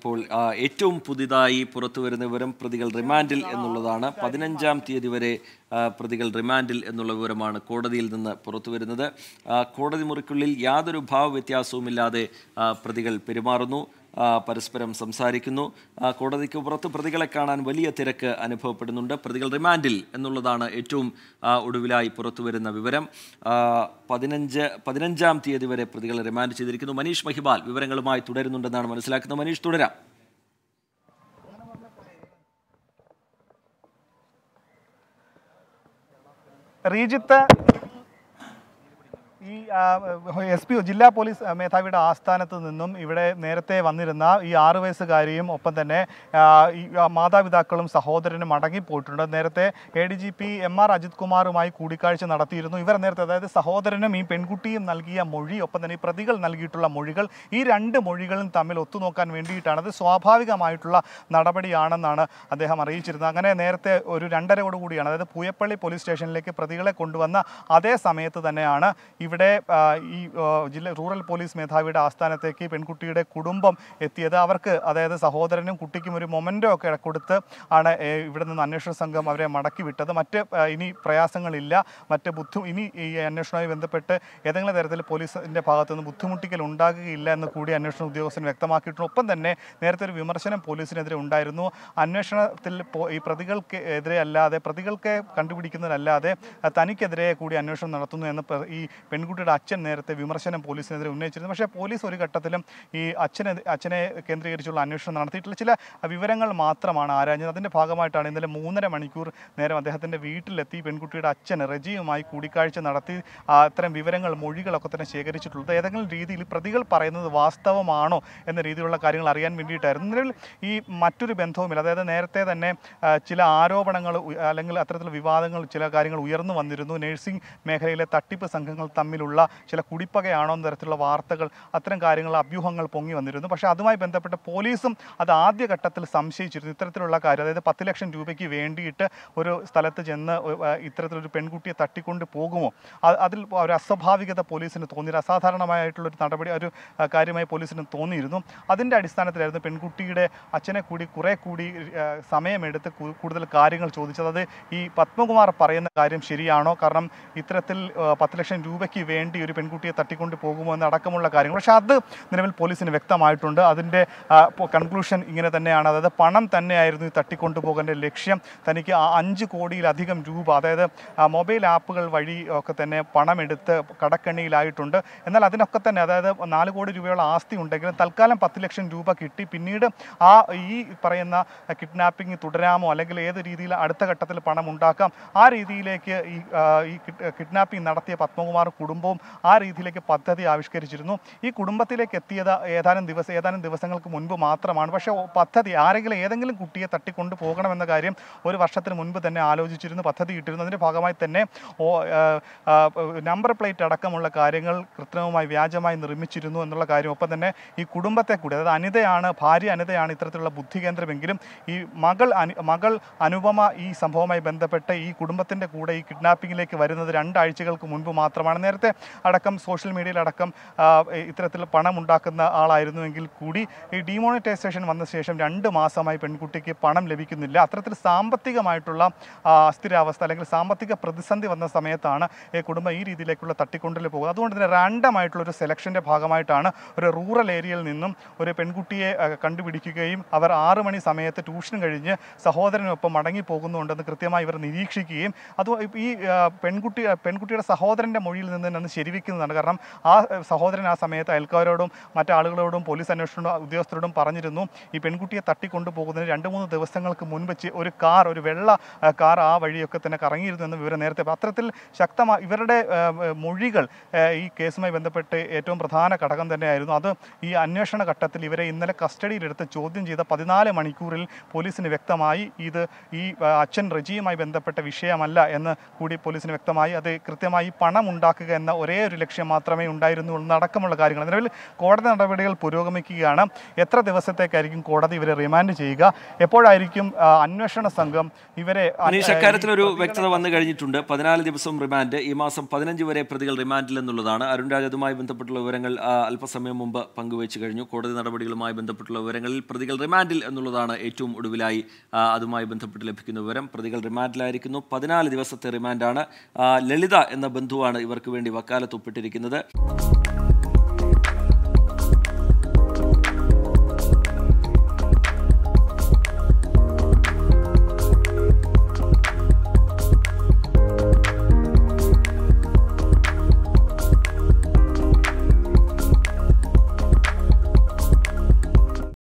ഇപ്പോൾ ആ, ഏറ്റവും പുതിയതായി പുറത്തു വരുന്ന വിവരം പ്രതികൾ റിമാൻഡിൽ എന്നുള്ളതാണ് പതിനഞ്ചാം തീയതി വരെ ആ, പ്രതികൾ റിമാൻഡിൽ എന്നുള്ള വിവരമാണ് കോടതിയിൽ നിന്ന് പുറത്തു വരുന്നത് ആ, കോടതി മുറിക്കുള്ളിൽ യാതൊരു ഭാവവ്യത്യാസവുമില്ലാതെ ആ, പ്രതികൾ പെരുമാറുന്നു ആ, പരസ്പരം സംസാരിക്കുന്നു ആ, കോടതിക്ക് പുറത്ത് പ്രതികളെ കാണാൻ വലിയ തിരക്ക് അനുഭവപ്പെടുന്നുണ്ട് പ്രതികൾ റിമാൻഡിൽ എന്നുള്ളതാണ് ഏറ്റവും ആ, ഒടുവിലായി പുറത്തു വരുന്ന വിവരം ആ, പതിനഞ്ച് പതിനഞ്ചാം തീയതി വരെ പ്രതികളെ റിമാൻഡ് ചെയ്തിരിക്കുന്നു മനീഷ് മഹിബാൽ വിവരങ്ങളുമായി തുടരുന്നുണ്ടെന്നാണ് മനസ്സിലാക്കുന്നത് മനീഷ് തുടരാം റീജിത്ത് ഈ എസ് പി ജില്ലാ പോലീസ് ആ, മേധാവിയുടെ ആസ്ഥാനത്ത് നിന്നും ഇവിടെ നേരത്തെ വന്നിരുന്ന ഈ ആറു വയസ്സുകാരിയും ഒപ്പം തന്നെ ആ, ഈ ആ, മാതാപിതാക്കളും സഹോദരനും മടങ്ങിപ്പോയിട്ടുണ്ട് നേരത്തെ A D G P M R Ajith കുമാറുമായി കൂടിക്കാഴ്ച നടത്തിയിരുന്നു ഇവർ നേരത്തെ അതായത് സഹോദരനും ഈ പെൺകുട്ടിയും നൽകിയ മൊഴി ഒപ്പം തന്നെ ഈ പ്രതികൾ നൽകിയിട്ടുള്ള മൊഴികൾ ഈ രണ്ട് മൊഴികളും തമ്മിൽ ഒത്തുനോക്കാൻ വേണ്ടിയിട്ടാണ് അത് സ്വാഭാവികമായിട്ടുള്ള നടപടിയാണെന്നാണ് അദ്ദേഹം അറിയിച്ചിരുന്നത് അങ്ങനെ നേരത്തെ ഒരു രണ്ടരയോട് കൂടിയാണ് അതായത് പൂയപ്പള്ളി പോലീസ് സ്റ്റേഷനിലേക്ക് പ്രതികളെ കൊണ്ടുവന്ന അതേ സമയത്ത് തന്നെയാണ് ഇവിടെ ആ, ഈ ആ, ജില്ല റൂറൽ പോലീസ് മേധാവിയുടെ ആസ്ഥാനത്തേക്ക് പെൺകുട്ടിയുടെ കുടുംബം എത്തിയത് അവർക്ക് അതായത് സഹോദരനും കുട്ടിക്കും ഒരു മൊമെൻ്റോ ഒക്കെ കൊടുത്ത് ആണ് ഏ, ഇവിടെ നിന്ന് അന്വേഷണ സംഘം അവരെ മടക്കി വിട്ടത് മറ്റ് ആ, ഇനി പ്രയാസങ്ങളില്ല മറ്റ് ബുദ്ധി ഇനി ഈ അന്വേഷണവുമായി ബന്ധപ്പെട്ട് ഏതെങ്കിലും തരത്തിൽ പോലീസിൻ്റെ ഭാഗത്തു നിന്ന് ബുദ്ധിമുട്ടിക്കൽ ഉണ്ടാകുകയില്ല എന്ന് കൂടി അന്വേഷണ ഉദ്യോഗസ്ഥൻ വ്യക്തമാക്കിയിട്ടുണ്ട് ഒപ്പം തന്നെ നേരത്തെ ഒരു വിമർശനം പോലീസിനെതിരെ ഉണ്ടായിരുന്നു അന്വേഷണത്തിൽ പോ- ഈ പ്രതികൾക്ക് എതിരെ അല്ലാതെ പ്രതികൾക്ക് കണ്ടുപിടിക്കുന്നതിനല്ലാതെ ആ, തനിക്കെതിരെ കൂടി അന്വേഷണം നടത്തുന്നു എന്ന് പ്ര- ഈ പെൺകുട്ടിയുടെ അച്ഛൻ നേരത്തെ വിമർശനം പോലീസിനെതിരെ ഉന്നയിച്ചിരുന്നു പക്ഷേ പോലീസ് ഒരു ഘട്ടത്തിലും ഈ അച്ഛനെ അച്ഛനെ കേന്ദ്രീകരിച്ചുള്ള അന്വേഷണം നടത്തിയിട്ടുള്ള ചില വിവരങ്ങൾ മാത്രമാണ് ആരാഞ്ഞത് അതിൻ്റെ ഭാഗമായിട്ടാണ് ഇന്നലെ മൂന്നര മണിക്കൂർ നേരം അദ്ദേഹത്തിൻ്റെ വീട്ടിലെത്തി പെൺകുട്ടിയുടെ അച്ഛൻ റജിയുമായി കൂടിക്കാഴ്ച നടത്തി ആ, അത്തരം വിവരങ്ങൾ മൊഴികളൊക്കെ തന്നെ ശേഖരിച്ചിട്ടുള്ളത് ഏതെങ്കിലും രീതിയിൽ പ്രതികൾ പറയുന്നത് വാസ്തവമാണോ എന്ന രീതിയിലുള്ള കാര്യങ്ങൾ അറിയാൻ വേണ്ടിയിട്ടായിരുന്നു നിലവിൽ ഈ മറ്റൊരു ബന്ധവുമില്ല അതായത് നേരത്തെ തന്നെ ആ, ചില ആരോപണങ്ങൾ ഉ- അല്ലെങ്കിൽ അത്തരത്തിലുള്ള വിവാദങ്ങൾ ചില കാര്യങ്ങൾ ഉയർന്നു വന്നിരുന്നു നഴ്സിംഗ് മേഖലയിലെ തട്ടിപ്പ് സംഘങ്ങൾ തമ്മിലുള്ള ചില കുടിപ്പകയാണോ എന്ന തരത്തിലുള്ള വാർത്തകൾ അത്തരം കാര്യങ്ങൾ അഭ്യൂഹങ്ങൾ പൊങ്ങി വന്നിരുന്നു പക്ഷേ അതുമായി ബന്ധപ്പെട്ട് പോലീസും അത് ആദ്യഘട്ടത്തിൽ സംശയിച്ചിരുന്നു ഇത്തരത്തിലുള്ള കാര്യം അതായത് പത്ത് ലക്ഷം രൂപയ്ക്ക് വേണ്ടിയിട്ട് ഒരു സ്ഥലത്ത് ചെന്ന് ഒ- ആ, ഇത്തരത്തിലൊരു പെൺകുട്ടിയെ തട്ടിക്കൊണ്ട് പോകുമോ അ- അതിൽ ഒരു അസ്വാഭാവികത പോലീസിന് തോന്നി അസാധാരണമായിട്ടുള്ളൊരു നടപടി ഒരു ആ, കാര്യമായി പോലീസിന് തോന്നിയിരുന്നു അതിൻ്റെ അടിസ്ഥാനത്തിലായിരുന്നു പെൺകുട്ടിയുടെ അച്ഛനെ കൂടി കുറേ കൂടി ആ, സമയമെടുത്ത് കു- കൂടുതൽ കാര്യങ്ങൾ ചോദിച്ചത് അത് ഈ പത്മകുമാർ പറയുന്ന കാര്യം ശരിയാണോ കാരണം ഇത്തരത്തിൽ ആ, പത്ത് ലക്ഷം രൂപയ്ക്ക് വേണ്ടി ഒരു പെൺകുട്ടിയെ തട്ടിക്കൊണ്ട് പോകുമോ എന്നടക്കമുള്ള കാര്യങ്ങൾ പക്ഷേ അത് നിലവിൽ പോലീസിന് വ്യക്തമായിട്ടുണ്ട് അതിൻ്റെ കൺക്ലൂഷൻ ഇങ്ങനെ തന്നെയാണ് അതായത് പണം തന്നെയായിരുന്നു ഈ തട്ടിക്കൊണ്ടു പോകേണ്ട ലക്ഷ്യം തനിക്ക് ആ അഞ്ച് കോടിയിലധികം രൂപ അതായത് ആ, മൊബൈൽ ആപ്പുകൾ വഴി ഒക്കെ തന്നെ പണമെടുത്ത് കടക്കണ്ണിയിലായിട്ടുണ്ട് എന്നാൽ അതിനൊക്കെ തന്നെ അതായത് നാല് കോടി രൂപയോളം ആസ്തി ഉണ്ടെങ്കിലും തൽക്കാലം പത്ത് ലക്ഷം രൂപ കിട്ടി പിന്നീട് ആ ഈ പറയുന്ന കിഡ്നാപ്പിംഗ് തുടരാമോ അല്ലെങ്കിൽ ഏത് രീതിയിൽ അടുത്ത ഘട്ടത്തിൽ പണം ഉണ്ടാക്കാം ആ രീതിയിലേക്ക് ഈ ആ, ഈ കിഡ്നാപ്പിംഗ് നടത്തിയ പത്മകുമാർ കുടുംബവും ആ രീതിയിലേക്ക് പദ്ധതി ആവിഷ്കരിച്ചിരുന്നു ഈ കുടുംബത്തിലേക്ക് എത്തിയത് ഏതാനും ദിവസം ഏതാനും ദിവസങ്ങൾക്ക് മുൻപ് മാത്രമാണ് പക്ഷേ ഓ- പദ്ധതി ആരെങ്കിലും ഏതെങ്കിലും കുട്ടിയെ തട്ടിക്കൊണ്ട് പോകണമെന്ന കാര്യം ഒരു വർഷത്തിന് മുൻപ് തന്നെ ആലോചിച്ചിരുന്നു പദ്ധതി ഇട്ടിരുന്നു അതിൻ്റെ ഭാഗമായി തന്നെ ഓ ആ, ആ, നമ്പർ പ്ലേറ്റ് അടക്കമുള്ള കാര്യങ്ങൾ കൃത്രിമമായി വ്യാജമായി നിർമ്മിച്ചിരുന്നു എന്നുള്ള കാര്യം ഒപ്പം തന്നെ ഈ കുടുംബത്തെ കൂടി അതായത് അനിതയാണ് ഭാര്യ അനിതയാണ് ഇത്തരത്തിലുള്ള ബുദ്ധി കേന്ദ്രമെങ്കിലും ഈ മകൾ അനു മകൾ അനുപമ ഈ സംഭവവുമായി ബന്ധപ്പെട്ട് ഈ കുടുംബത്തിൻ്റെ കൂടെ ഈ കിഡ്നാപ്പിങ്ങിലേക്ക് വരുന്നത് രണ്ടാഴ്ചകൾക്ക് മുൻപ് മാത്രമാണ് നേരത്തെ അടക്കം സോഷ്യൽ മീഡിയയിലടക്കം ആ, ഇത്തരത്തിൽ പണം ഉണ്ടാക്കുന്ന ആളായിരുന്നുവെങ്കിൽ കൂടി ഈ ഡിമോണിറ്റൈസേഷൻ വന്ന ശേഷം രണ്ട് മാസമായി പെൺകുട്ടിക്ക് പണം ലഭിക്കുന്നില്ല അത്തരത്തിൽ സാമ്പത്തികമായിട്ടുള്ള ആ, അസ്ഥിരാവസ്ഥ അല്ലെങ്കിൽ സാമ്പത്തിക പ്രതിസന്ധി വന്ന സമയത്താണ് ഈ കുടുംബം ഈ രീതിയിലേക്കുള്ള തട്ടിക്കൊണ്ടിൽ പോകുന്നത് അതുകൊണ്ട് തന്നെ റാൻഡം ആയിട്ടുള്ള ഒരു സെലക്ഷൻ്റെ ഭാഗമായിട്ടാണ് ഒരു റൂറൽ ഏരിയയിൽ നിന്നും ഒരു പെൺകുട്ടിയെ ആ, കണ്ടുപിടിക്കുകയും അവർ ആറ് മണി സമയത്ത് ട്യൂഷൻ കഴിഞ്ഞ് സഹോദരനൊപ്പം മടങ്ങി പോകുന്നുണ്ടെന്ന് കൃത്യമായി ഇവർ നിരീക്ഷിക്കുകയും അത് ഈ ആ, പെൺകുട്ടി പെൺകുട്ടിയുടെ സഹോദരൻ്റെ മൊഴിയിൽ നിന്ന് തന്നെ ശരിവെക്കുന്നതാണ് കാരണം ആ സഹോദരൻ ആ സമയത്ത് അയൽക്കാരോടും മറ്റാളുകളോടും പോലീസ് അന്വേഷണ ഉദ്യോഗസ്ഥരോടും പറഞ്ഞിരുന്നു ഈ പെൺകുട്ടിയെ തട്ടിക്കൊണ്ടു പോകുന്നതിന് രണ്ട് മൂന്ന് ദിവസങ്ങൾക്ക് മുൻപ് ചെ- ഒരു കാർ ഒരു വെള്ള ആ, കാർ ആ വഴിയൊക്കെ തന്നെ കറങ്ങിയിരുന്നു എന്ന് വിവരം നേരത്തെ അപ്പോൾ അത്തരത്തിൽ ശക്തമായ ഇവരുടെ ആ, മൊഴികൾ ആ, ഈ കേസുമായി ബന്ധപ്പെട്ട് ഏറ്റവും പ്രധാന ഘടകം തന്നെയായിരുന്നു അത് ഈ അന്വേഷണ ഘട്ടത്തിൽ ഇവരെ ഇന്നലെ കസ്റ്റഡിയിലെടുത്ത് ചോദ്യം ചെയ്ത പതിനാല് മണിക്കൂറിൽ പോലീസിന് വ്യക്തമായി ഇത് ഈ ആ, അച്ഛൻ റജിയുമായി ബന്ധപ്പെട്ട വിഷയമല്ല എന്ന് കൂടി പോലീസിന് വ്യക്തമായി അത് കൃത്യമായി പണം ഉണ്ടാക്കുക എന്ന ഒരേ ഒരു ലക്ഷ്യം മാത്രമേ ഉണ്ടായിരുന്നുള്ളൂ എന്നടക്കമുള്ള കാര്യങ്ങൾ നിലവിൽ കോടതി നടപടികൾ പുരോഗമിക്കുകയാണ് എത്ര ദിവസത്തേക്കായിരിക്കും കോടതി ഇവരെ റിമാൻഡ് ചെയ്യുക എപ്പോഴായിരിക്കും ആ, അന്വേഷണ സംഘം ഇവരെ അനീഷ് അക്കാര്യത്തിൽ ഒരു വ്യക്തത വന്നു കഴിഞ്ഞിട്ടുണ്ട് പതിനാല് ദിവസം റിമാൻഡ് ഈ മാസം പതിനഞ്ച് വരെ പ്രതികൾ റിമാൻഡിൽ എന്നുള്ളതാണ് അരുൺ രാജ് അതുമായി ബന്ധപ്പെട്ടുള്ള വിവരങ്ങൾ ആ, അല്പസമയം മുമ്പ് പങ്കുവച്ചു കഴിഞ്ഞു കോടതി നടപടികളുമായി ബന്ധപ്പെട്ടുള്ള വിവരങ്ങളിൽ പ്രതികൾ റിമാൻഡിൽ എന്നുള്ളതാണ് ഏറ്റവും ഒടുവിലായി ആ, അതുമായി ബന്ധപ്പെട്ട് ലഭിക്കുന്ന വിവരം പ്രതികൾ റിമാൻഡിലായിരിക്കുന്നു പതിനാല് ദിവസത്തെ റിമാൻഡാണ് ആ, ലളിത എന്ന ബന്ധുവാണ് ഇവർക്ക് വേണ്ടി വക്കാലത്ത് ഒപ്പിട്ടിരിക്കുന്നത്